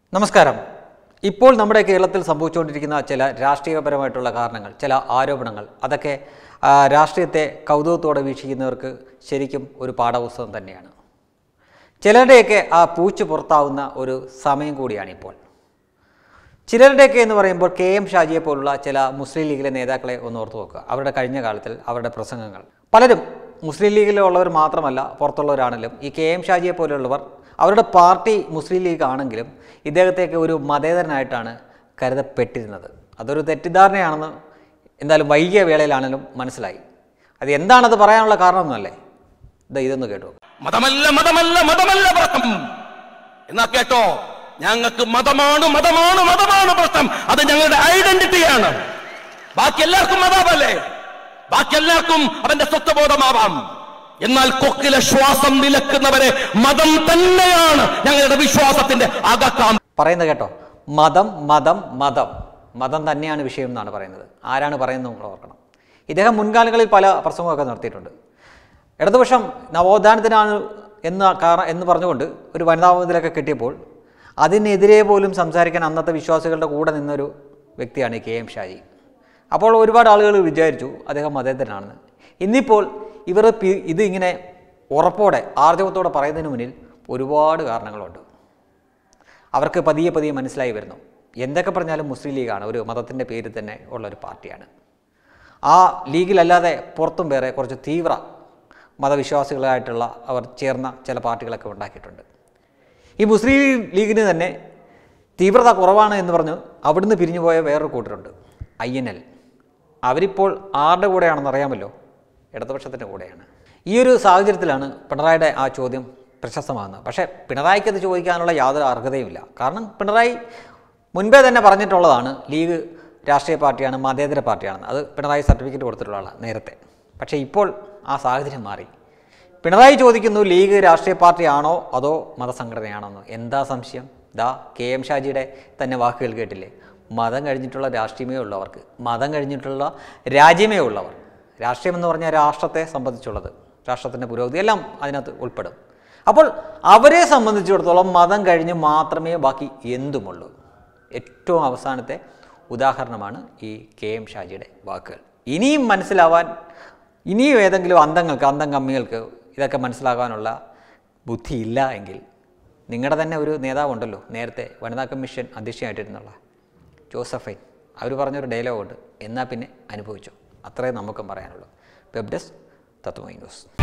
നമസ്കാരം ഇപ്പോൾ നമ്മുടെ കേരളത്തിൽ സംഭവിച്ചുകൊണ്ടിരിക്കുന്ന ചില രാഷ്ട്രീയപരമായിട്ടുള്ള കാരണങ്ങൾ ചില ആരോപണങ്ങൾ അതൊക്കെ ആ, രാഷ്ട്രീയത്തെ കൗതുകത്തോടെ വീക്ഷിക്കുന്നവർക്ക് ശരിക്കും ഒരു പാഠപുസ്തകം തന്നെയാണ് ചിലരുടെയൊക്കെ ആ പൂച്ച് പുറത്താവുന്ന ഒരു സമയം കൂടിയാണിപ്പോൾ ചിലരുടെയൊക്കെ എന്ന് പറയുമ്പോൾ കെ എം ഷാജിയെ പോലുള്ള ചില മുസ്ലിം ലീഗിലെ നേതാക്കളെ ഒന്ന് ഓർത്ത് നോക്കുക അവരുടെ കഴിഞ്ഞ കാലത്തിൽ അവരുടെ പ്രസംഗങ്ങൾ പലരും മുസ്ലിം ലീഗിലുള്ളവർ മാത്രമല്ല പുറത്തുള്ളവരാണെങ്കിലും ഈ കെ എം ഷാജിയെ പോലെയുള്ളവർ അവരുടെ പാർട്ടി മുസ്ലിം ലീഗ് ആണെങ്കിലും ഇദ്ദേഹത്തെയൊക്കെ ഒരു മതേതരനായിട്ടാണ് കരുതപ്പെട്ടിരുന്നത് അതൊരു തെറ്റിദ്ധാരണയാണെന്ന് എന്തായാലും വൈകിയ വേളയിലാണെങ്കിലും മനസ്സിലായി അത് എന്താണത് പറയാനുള്ള കാരണമൊന്നുമല്ലേ ഇതാ ഇതൊന്ന് കേട്ടു മതമല്ല മതമല്ല മതമല്ല പ്രശ്നം എന്നാ കേട്ടോ ഞങ്ങൾക്ക് മതമാണ് മതമാണ് മതമാണ് പ്രശ്നം അത് ഞങ്ങളുടെ ഐഡന്റിറ്റിയാണ് ബാക്കി എല്ലാവർക്കും മതാമല്ലേ ബാക്കി എല്ലാവർക്കും അവന്റെ സ്വത്വബോധമാവാം എന്നാൽ കൊക്കിലെ ശ്വാസം നിലക്കുന്നവരെ മതം തന്നെയാണ് ഞങ്ങളുടെ വിശ്വാസത്തിന്റെ അകക്കാം പറയുന്നത് കേട്ടോ മതം മതം മതം മതം തന്നെയാണ് വിഷയം എന്നാണ് പറയുന്നത് ആരാണ് പറയുന്നത് നിങ്ങൾ ഓർക്കണം ഇദ്ദേഹം മുൻകാലങ്ങളിൽ പല പ്രസംഗമൊക്കെ നടത്തിയിട്ടുണ്ട് ഇടതുപക്ഷം നവോത്ഥാനത്തിനാണ് എന്ന കാരണം എന്ന് പറഞ്ഞുകൊണ്ട് ഒരു വനിതാ മുതലൊക്കെ കിട്ടിയപ്പോൾ അതിനെതിരെ പോലും സംസാരിക്കാൻ അന്നത്തെ വിശ്വാസികളുടെ കൂടെ നിന്നൊരു വ്യക്തിയാണ് ഈ കെ എം ഷാജി അപ്പോൾ ഒരുപാട് ആളുകൾ വിചാരിച്ചു അദ്ദേഹം മതേതരനാണെന്ന് ഇന്നിപ്പോൾ ഇവർ പി- ഇത് ഇങ്ങനെ ഉറപ്പോടെ ആർജവത്തോടെ പറയുന്നതിന് മുന്നിൽ ഒരുപാട് കാരണങ്ങളുണ്ട് അവർക്ക് പതിയെ പതിയെ മനസ്സിലായി വരുന്നു എന്തൊക്കെ പറഞ്ഞാലും മുസ്ലിം ലീഗാണ് ഒരു മതത്തിൻ്റെ പേരിൽ തന്നെ ഉള്ള ഒരു പാർട്ടിയാണ് ആ ലീഗിലല്ലാതെ പുറത്തും വേറെ കുറച്ച് തീവ്ര മതവിശ്വാസികളായിട്ടുള്ള അവർ ചേർന്ന ചില പാർട്ടികളൊക്കെ ഉണ്ടാക്കിയിട്ടുണ്ട് ഈ മുസ്ലിം ലീഗിന് തന്നെ തീവ്രത കുറവാണ് എന്ന് പറഞ്ഞ് അവിടുന്ന് പിരിഞ്ഞു പോയ വേറൊരു കൂട്ടരുണ്ട് ഐ എൻ എൽ അവരിപ്പോൾ ആരുടെ കൂടെയാണെന്ന് അറിയാമല്ലോ ഇടതുപക്ഷത്തിൻ്റെ കൂടെയാണ് ഈ ഒരു സാഹചര്യത്തിലാണ് പിണറായിയുടെ ആ ചോദ്യം പ്രശസ്തമാകുന്നത് പക്ഷേ പിണറായിക്ക് അത് ചോദിക്കാനുള്ള യാതൊരു അർഹതയുമില്ല കാരണം പിണറായി മുൻപേ തന്നെ പറഞ്ഞിട്ടുള്ളതാണ് ലീഗ് രാഷ്ട്രീയ പാർട്ടിയാണ് മതേതര പാർട്ടിയാണെന്ന് അത് പിണറായി സർട്ടിഫിക്കറ്റ് കൊടുത്തിട്ടുള്ള ആളാണ് നേരത്തെ പക്ഷേ ഇപ്പോൾ ആ സാഹചര്യം മാറി പിണറായി ചോദിക്കുന്നു ലീഗ് രാഷ്ട്രീയ പാർട്ടിയാണോ അതോ മതസംഘടനയാണോ എന്ന് എന്താ സംശയം ദാ കെ എം ഷാജിയുടെ തന്നെ വാക്കുകൾ കേട്ടില്ലേ മതം കഴിഞ്ഞിട്ടുള്ള രാഷ്ട്രീയമേ ഉള്ളവർക്ക് മതം കഴിഞ്ഞിട്ടുള്ള രാജ്യമേ ഉള്ളവർ രാഷ്ട്രീയം എന്ന് പറഞ്ഞാൽ രാഷ്ട്രത്തെ സംബന്ധിച്ചുള്ളത് രാഷ്ട്രത്തിൻ്റെ പുരോഗതി എല്ലാം അതിനകത്ത് ഉൾപ്പെടും അപ്പോൾ അവരെ സംബന്ധിച്ചിടത്തോളം മതം കഴിഞ്ഞ് മാത്രമേ ബാക്കി എന്തുമുള്ളൂ ഏറ്റവും അവസാനത്തെ ഉദാഹരണമാണ് ഈ കെ എം ഷാജിയുടെ വാക്കുകൾ ഇനിയും മനസ്സിലാവാൻ ഇനിയും ഏതെങ്കിലും അന്തങ്ങൾക്ക് അന്തം കമ്മികൾക്ക് ഇതൊക്കെ മനസ്സിലാകാനുള്ള ബുദ്ധിയില്ല എങ്കിൽ നിങ്ങളുടെ തന്നെ ഒരു നേതാവുണ്ടല്ലോ നേരത്തെ വനിതാ കമ്മീഷൻ അധ്യക്ഷയായിട്ടിരുന്നുള്ള ജോസഫൈൻ അവർ പറഞ്ഞൊരു ഡയലോഗുണ്ട് എന്നാൽ പിന്നെ അനുഭവിച്ചു അത്രേ നമുക്കും പറയാനുള്ളൂ വെബ് ഡെസ്ക് തത്വമൈ ന്യൂസ്